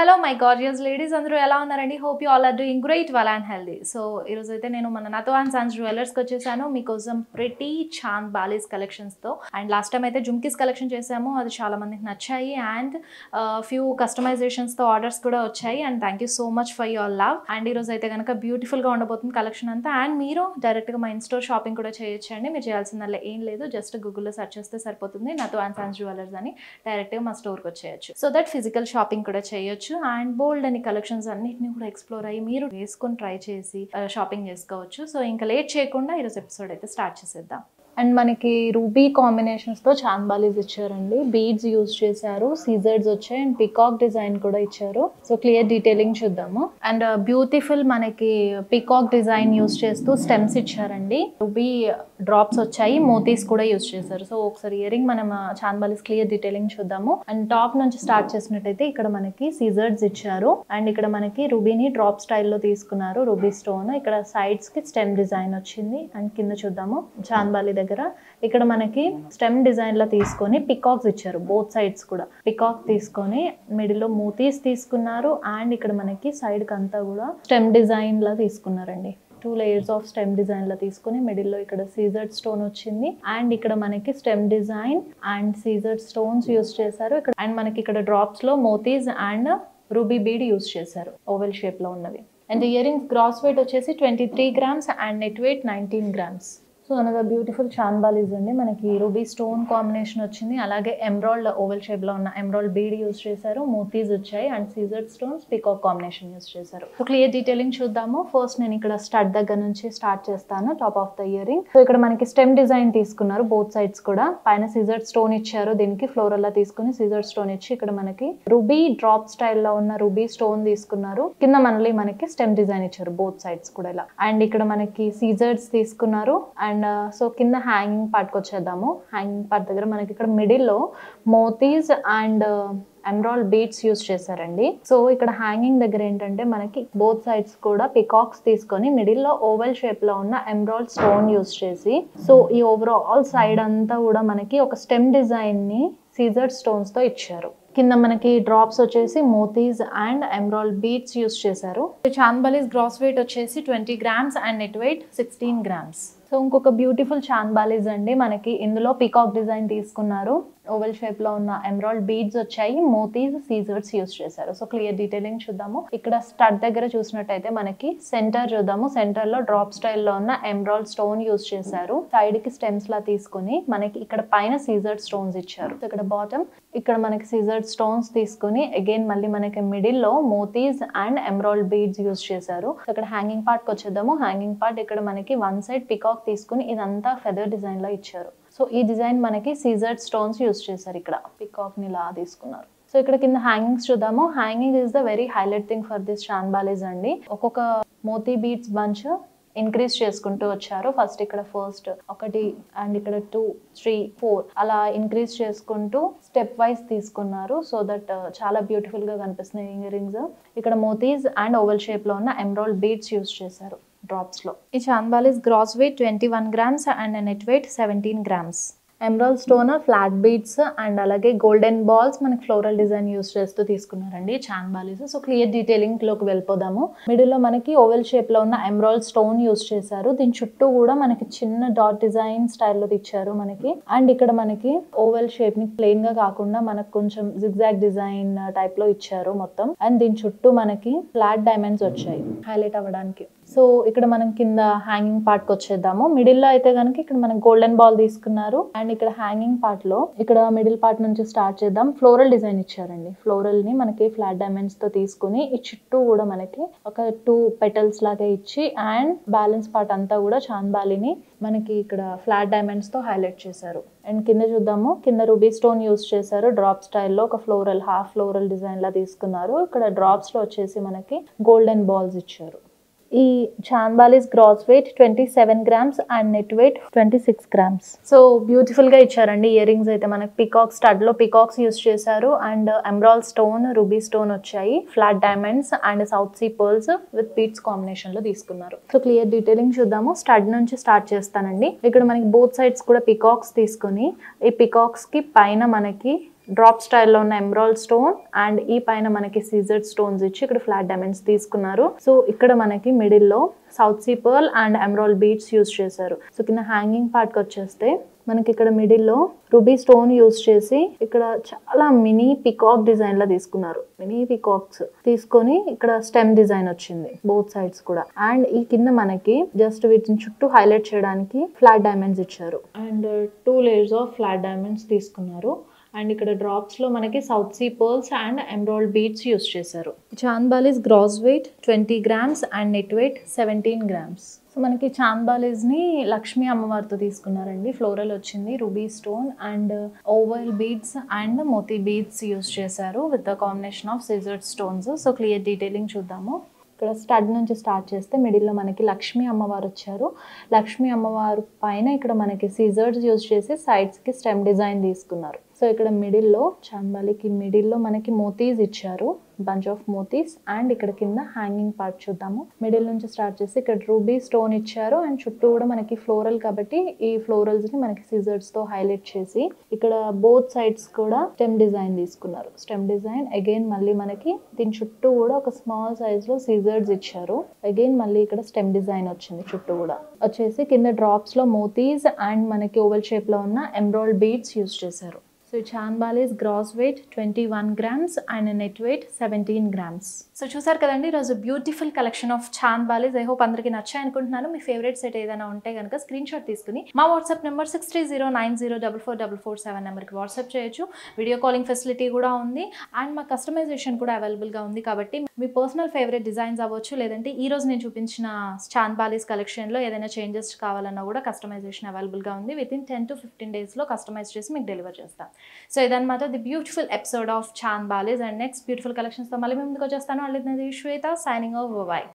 hello my gorgeous ladies అందరూ ఎలా ఉన్నారండి hope you all are doing great well and healthy so ఈరోజు అయితే నేను మన నతో అండ్ సన్స్ జ్యువెలర్స్కి వచ్చేసాను మీకోసం ప్రిటీ చాంద్ బాలీస్ కలెక్షన్స్తో అండ్ లాస్ట్ టైం అయితే జుమ్కీస్ కలెక్షన్ చేసాము అది చాలా మందికి నచ్చాయి అండ్ ఫ్యూ కస్టమైజేషన్స్తో ఆర్డర్స్ కూడా వచ్చాయి and thank you so much for your love and ఈరోజు అయితే కనుక బ్యూటిఫుల్గా ఉండబోతుంది కలెక్షన్ అంతా అండ్ మీరు డైరెక్ట్గా మా ఇన్ స్టోర్ షాపింగ్ కూడా చేయొచ్చండి మీరు చేయాల్సిందల్లా ఏం లేదు జస్ట్ గూగుల్లో సెర్చ్ చేస్తే సరిపోతుంది నాతో అండ్ సన్స్ జ్యువెలర్స్ అని డైరెక్ట్గా మా స్టోర్కి వచ్చేయచ్చు సో దట్ ఫిజికల్ షాపింగ్ కూడా చేయొచ్చు అండ్ బోల్డ్ అని కలెక్షన్స్ అన్నిటిని కూడా ఎక్స్ప్లోర్ అయ్యి మీరు వేసుకొని ట్రై చేసి షాపింగ్ చేసుకోవచ్చు సో ఇంకా లేట్ చేయకుండా ఈరోజు ఎపిసోడ్ అయితే స్టార్ట్ చేసేద్దాం అండ్ మనకి రూబీ కాంబినేషన్స్తో చాంబాలీస్ ఇచ్చారండి బీడ్స్ యూజ్ చేశారు సీజర్స్ వచ్చాయి అండ్ పికాక్ డిజైన్ కూడా ఇచ్చారు సో క్లియర్ డీటెయిలింగ్ చూద్దాము అండ్ బ్యూటిఫుల్ మనకి పికాక్ డిజైన్ యూజ్ చేస్తూ స్టెమ్స్ ఇచ్చారండి రూబీ డ్రాప్స్ వచ్చాయి మోతీస్ కూడా యూజ్ చేశారు సో ఒకసారి ఇయరింగ్ మనం చాంబాలీస్ క్లియర్ డీటెయిలింగ్ చూద్దాము అండ్ టాప్ నుంచి స్టార్ట్ చేసినట్టయితే ఇక్కడ మనకి సీజర్స్ ఇచ్చారు అండ్ ఇక్కడ మనకి రూబీని డ్రాప్ స్టైల్లో తీసుకున్నారు రూబీ స్టోన్ ఇక్కడ సైడ్స్ కి స్టెమ్ డిజైన్ వచ్చింది అండ్ కింద చూద్దాము చాంబాలి దగ్గర ఇక్కడ మనకి స్టెమ్ డిజైన్ లా తీసుకొని పికాక్స్ ఇచ్చారు బోత్ సైడ్స్ కూడా పికాక్ తీసుకొని మిడిల్ లో మూతీస్ తీసుకున్నారు అండ్ ఇక్కడ మనకి సైడ్ కి అంతా కూడా స్టెమ్ డిజైన్ లా తీసుకున్నారండి two layers of stem design లా తీసుకుని మిడిల్ లో ఇక్కడ సీజర్ స్టోన్ వచ్చింది అండ్ ఇక్కడ మనకి స్టెమ్ డిజైన్ అండ్ సీజర్ స్టోన్స్ యూస్ చేశారు ఇక్కడ అండ్ మనకి ఇక్కడ డ్రాప్స్ లో మోతీస్ అండ్ రూబీ బీడ్ యూస్ చేశారు ఓవెల్ షేప్ లో ఉన్నవి and earrings gross weight వచ్చేసి twenty three grams and net weight nineteen grams so another beautiful chandbalis అండి మనకి రూబీ స్టోన్ కాంబినేషన్ వచ్చింది అలాగే ఎమ్రాల్డ్ ఓవెల్ షేప్ లో ఉన్న ఎమ్రాల్డ్ బీడ్ యూస్ చేశారు మోతీస్ వచ్చాయి అండ్ సీజర్ స్టోన్స్ పికాక్ కాంబినేషన్ యూస్ చేశారు సో క్లియర్ డీటెయిలింగ్ చూద్దాము ఫస్ట్ నేను ఇక్కడ స్టడ్ దగ్గర నుంచి స్టార్ట్ చేస్తాను top of the earring so ఇక్కడ మనకి స్టెమ్ డిజైన్ తీసుకున్నారు బోత్ సైడ్స్ కూడా పైన సీజర్ స్టోన్ ఇచ్చారు దీనికి ఫ్లోరల్ లా తీసుకుని సీజర్ స్టోన్ ఇచ్చి ఇక్కడ మనకి రూబీ డ్రాప్ స్టైల్లో ఉన్న రూబీ స్టోన్ తీసుకున్నారు కింద మనల్ని మనకి స్టెమ్ డిజైన్ ఇచ్చారు బోత్ సైడ్స్ కూడా ఇలా అండ్ ఇక్కడ మనకి సీజర్స్ తీసుకున్నారు అండ్ సో కింద హ్యాంగింగ్ పార్ట్కి వచ్చేద్దాము హ్యాంగింగ్ పార్ట్ దగ్గర మనకి ఇక్కడ మిడిల్లో motis and emerald beads use చేశారండి సో ఇక్కడ హ్యాంగింగ్ దగ్గర ఏంటంటే మనకి బోత్ సైడ్స్ కూడా పికాక్స్ తీసుకొని మిడిల్ లో ఓవెల్ షేప్ లో ఉన్న ఎమ్రాల్ స్టోన్ యూస్ చేసి సో ఈ ఓవరాల్ సైడ్ అంతా కూడా మనకి ఒక స్టెమ్ డిజైన్ ని సీజర్ స్టోన్స్ తో ఇచ్చారు కింద మనకి డ్రాప్స్ వచ్చేసి motis and emerald beads use చేశారు చాందబాలీస్ గ్రాస్ వెయిట్ వచ్చేసి twenty grams and net weight sixteen grams so ఇంకొక బ్యూటిఫుల్ చాందబాలీస్ అండి మనకి ఇందులో పికాక్ డిజైన్ తీసుకున్నారు ఓవెల్ షేప్ లో ఉన్న ఎమ్రాల్డ్ బీడ్స్ వచ్చాయి మోతీస్ సీజర్స్ యూస్ చేశారు సో క్లియర్ డీటెయిలింగ్ చూద్దాము ఇక్కడ స్టడ్ దగ్గర చూసినట్టయితే మనకి సెంటర్ చూద్దాము సెంటర్ లో డ్రాప్ స్టైల్లో ఉన్న ఎమ్రాల్డ్ స్టోన్ యూస్ చేశారు సైడ్ కి స్టెమ్స్ లా తీసుకుని మనకి ఇక్కడ పైన సీజర్ స్టోన్స్ ఇచ్చారు సో ఇక్కడ బాటమ్ ఇక్కడ మనకి సీజర్ స్టోన్స్ తీసుకుని అగైన్ మళ్ళీ మనకి మిడిల్ లో మోతీస్ అండ్ ఎమ్రాల్డ్ బీడ్స్ యూస్ చేశారు సో ఇక్కడ హ్యాంగింగ్ పార్ట్ కి వచ్చేద్దాము హ్యాంగింగ్ పార్ట్ ఇక్కడ మనకి వన్ సైడ్ పికాక్ తీసుకుని ఇదంతా ఫెదర్ డిజైన్ లో ఇచ్చారు సో ఈ డిజైన్ మనకి సీజర్ స్టోన్స్ యూస్ చేశారు ఇక్కడ పికాక్ ని లా తీసుకున్నారు సో ఇక్కడ కింద హ్యాంగింగ్స్ చూద్దాము hanging is the very highlight thing for this chandbalis అండి ఒక్కొక్క మోతీ బీట్స్ బంచ్ ఇంక్రీజ్ చేసుకుంటూ వచ్చారు ఫస్ట్ ఇక్కడ ఫస్ట్ ఒకటి అండ్ ఇక్కడ టూ త్రీ ఫోర్ అలా ఇంక్రీజ్ చేసుకుంటూ స్టెప్ వైజ్ తీసుకున్నారు సో దట్ చాలా బ్యూటిఫుల్ గా కనిపిస్తున్నాయి ఇయర్ రింగ్స్ ఇక్కడ మోతీస్ అండ్ ఓవెల్ షేప్ లో ఉన్న ఎమ్రాల్ బీట్స్ యూస్ చేశారు డ్రాప్స్ లో ఈ chandbalis gross weight twenty one grams and net weight seventeen grams emerald stone flat beads and అలాగే గోల్డెన్ బాల్స్ మనకి ఫ్లోరల్ డిజైన్ యూస్ చేస్తూ తీసుకున్నారండి chandbalis so clear detailing లోకి వెళ్ళిపోదాము మిడిల్ లో మనకి ఓవెల్ షేప్ లో ఉన్న ఎమరాల్ స్టోన్ యూస్ చేశారు దీని చుట్టూ కూడా మనకి చిన్న డాట్ డిజైన్ స్టైల్లో ఇచ్చారు మనకి అండ్ ఇక్కడ మనకి ఓవెల్ షేప్ ని ప్లెయిన్ గా కాకుండా మనకు కొంచెం జిగ్జాగ్ డిజైన్ టైప్ లో ఇచ్చారు మొత్తం అండ్ దీని చుట్టూ మనకి ఫ్లాట్ డైమండ్స్ వచ్చాయి హైలైట్ అవ్వడానికి సో ఇక్కడ మనం కింద హ్యాంగింగ్ పార్ట్ కి వచ్చేద్దాము మిడిల్ లో అయితే కనుక ఇక్కడ మనం గోల్డెన్ బాల్ తీసుకున్నారు అండ్ ఇక్కడ హ్యాంగింగ్ పార్ట్ లో ఇక్కడ మిడిల్ పార్ట్ నుంచి స్టార్ట్ చేద్దాం ఫ్లోరల్ డిజైన్ ఇచ్చారండి ఫ్లోరల్ ని మనకి ఫ్లాట్ డైమండ్స్ తో తీసుకుని ఈ చుట్టూ కూడా మనకి ఒక టూ పెటల్స్ లాగా ఇచ్చి అండ్ బ్యాలెన్స్ పార్ట్ అంతా కూడా చాంబాలిని మనకి ఇక్కడ ఫ్లాట్ డైమండ్స్ తో హైలైట్ చేశారు అండ్ కింద చూద్దాము కింద రూబీ స్టోన్ యూస్ చేశారు డ్రాప్ స్టైల్లో ఒక ఫ్లోరల్ హాఫ్ ఫ్లోరల్ డిజైన్ లా తీసుకున్నారు ఇక్కడ డ్రాప్స్ లో వచ్చేసి మనకి గోల్డెన్ బాల్స్ ఇచ్చారు ఈ chandbalis gross weight twenty seven grams and net weight twenty six grams so beautiful గా ఇచ్చారండి ఇయర్ రింగ్స్ అయితే మనకి పికాక్ స్టడ్ లో పికాక్స్ యూస్ చేశారు and emerald stone ruby stone వచ్చాయి flat diamonds and South Sea pearls with beads combination లో తీసుకున్నారు so clear detailing చూద్దాము స్టడ్ నుంచి స్టార్ట్ చేస్తానండి ఇక్కడ మనకి బోత్ సైడ్స్ కూడా పికాక్స్ తీసుకొని ఈ పికాక్స్ కి పైన మనకి డ్రాప్ స్టైల్లో ఉన్న ఎమ్రాల్ స్టోన్ అండ్ ఈ పైన మనకి సీజర్ స్టోన్స్ ఇచ్చి ఇక్కడ ఫ్లాట్ డైమండ్స్ తీసుకున్నారు సో ఇక్కడ మనకి మిడిల్లో South Sea pearl and emerald beads use చేశారు సో కింద హ్యాంగింగ్ పార్ట్కి వచ్చేస్తే మనకి ఇక్కడ మిడిల్లో రుబీ స్టోన్ యూస్ చేసి ఇక్కడ చాలా మినీ పికాక్ డిజైన్ లా తీసుకున్నారు మినీ పికాక్స్ తీసుకొని ఇక్కడ స్టెమ్ డిజైన్ వచ్చింది బోత్ సైడ్స్ కూడా అండ్ ఈ కింద మనకి జస్ట్ వీటిని చుట్టూ హైలైట్ చేయడానికి ఫ్లాట్ డైమండ్స్ ఇచ్చారు and two layers of flat diamonds తీసుకున్నారు అండ్ ఇక్కడ డ్రాప్స్ లో మనకి South Sea pearls and emerald beads use చేశారు chandbalis gross weight twenty grams and net weight seventeen grams so మనకి చాంద్బాలీస్ ని లక్ష్మీ అమ్మవారితో తీసుకున్నారండి ఫ్లోరల్ వచ్చింది ruby stone and oval beads and moti beads use చేశారు విత్ ద కాంబినేషన్ ఆఫ్ సిజర్డ్ స్టోన్స్ సో క్లియర్ డీటెయిలింగ్ చూద్దాము ఇక్కడ స్టడ్ నుంచి స్టార్ట్ చేస్తే మిడిల్లో మనకి లక్ష్మీ అమ్మవారు వచ్చారు లక్ష్మీ అమ్మవారు పైన ఇక్కడ మనకి సీజర్స్ యూజ్ చేసి సైడ్స్కి స్టెమ్ డిజైన్ తీసుకున్నారు సో ఇక్కడ మిడిల్లో చాంబాలికి మిడిల్లో మనకి మోతీస్ ఇచ్చారు బంచ్ ఆఫ్ మోతీస్ అండ్ ఇక్కడ కింద హ్యాంగింగ్ పార్ట్ చూద్దాము మిడిల్ నుంచి స్టార్ట్ చేసి ఇక్కడ రూబీ స్టోన్ ఇచ్చారు అండ్ చుట్టూ కూడా మనకి ఫ్లోరల్ కాబట్టి ఈ ఫ్లోరల్స్ ని మనకి సిజర్స్ తో హైలైట్ చేసి ఇక్కడ బోత్ సైడ్స్ కూడా స్టెమ్ డిజైన్ తీసుకున్నారు స్టెమ్ డిజైన్ అగైన్ మళ్ళీ మనకి దీని చుట్టూ కూడా ఒక స్మాల్ సైజ్ లో సీజర్స్ ఇచ్చారు అగైన్ మళ్ళీ ఇక్కడ స్టెమ్ డిజైన్ వచ్చింది చుట్టూ కూడా వచ్చేసి కింద డ్రాప్స్ లో మోతీస్ అండ్ మనకి ఓవల్ షేప్ లో ఉన్న ఎమ్రాల్డ్ బీడ్స్ యూస్ చేశారు so chandbalis gross weight twenty one grams and net weight seventeen grams so చూసారు కదండి ఈరోజు beautiful collection of chandbalis I hope అందరికీ నచ్చాయి అనుకుంటున్నాను మీ ఫేవరెట్ సెట్ ఏదైనా ఉంటే కనుక స్క్రీన్ షాట్ తీసుకుని మా WhatsApp number six three zero nine zero double four double four seven నెంబర్కి వాట్సాప్ చేయొచ్చు వీడియో కాలింగ్ ఫెసిలిటీ కూడా ఉంది అండ్ మా కస్టమైజేషన్ కూడా అవైలబుల్గా ఉంది కాబట్టి మీ పర్సనల్ ఫేవరెట్ డిజైన్స్ అవ్వచ్చు లేదంటే ఈ రోజు నేను చూపించిన చాన్బాలీస్ కలెక్షన్లో ఏదైనా చేంజెస్ కావాలన్నా కూడా కస్టమైజేషన్ అవైలబుల్గా ఉంది within ten to fifteen డేస్లో కస్టమైజ్ చేసి మీకు డెలివర్ చేస్తాను సో ఇదన్నమాట the beautiful episode of chandbalis and next beautiful కలెక్షన్స్తో మళ్ళీ మేము ముందుకు వచ్చేస్తాను అల్లి శ్వేత సైనింగ్ ఆఫ్ బాయ్